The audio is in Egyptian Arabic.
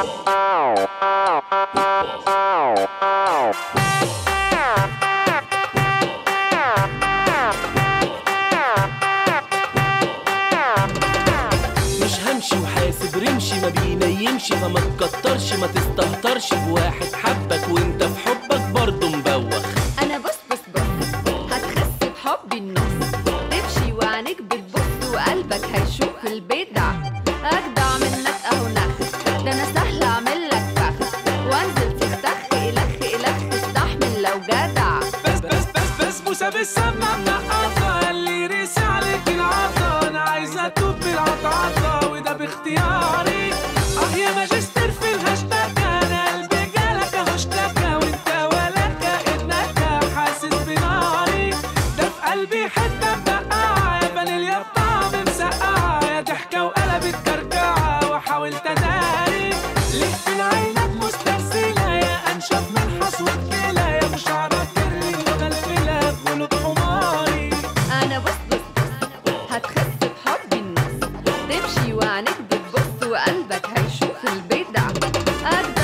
مش همشي وحاسب رمشي ما بينيمش فما تكترش ما تستهترش بواحد حبك وانت في حبك برضه مبوخ انا بص بص بص هتخس بحبي النص تمشي وعينيك بتبص وقلبك هيشوف البدع اجدع منك اهو نخ ده انا سهل اعمل لك فخ وانزل تختخ الخ الخ تستحمل لو جدع بس بس بس بس بوسه بالسما منقطه اللي ريس عليك العطا انا عايز اتوب بالعطعطه وده باختياري اه يا ماجستير في الهاشتاج انا قلبي جالك اهو اشتكى وانت ولا كانك حاسس بناري ده في قلبي حته مبقعه يا فانيليا بطعم مسقعه يا ضحكه وقلبت كركعه وحاولت اداري ليه في العينك مسترسله يا انشف من حصوة كلى يا مش عارف كرلي مغلفله غلب حماري انا بص بص بص هتخس بحبي النص تمشي وعينيك بتبص وقلبك هيشوف البدع اجدع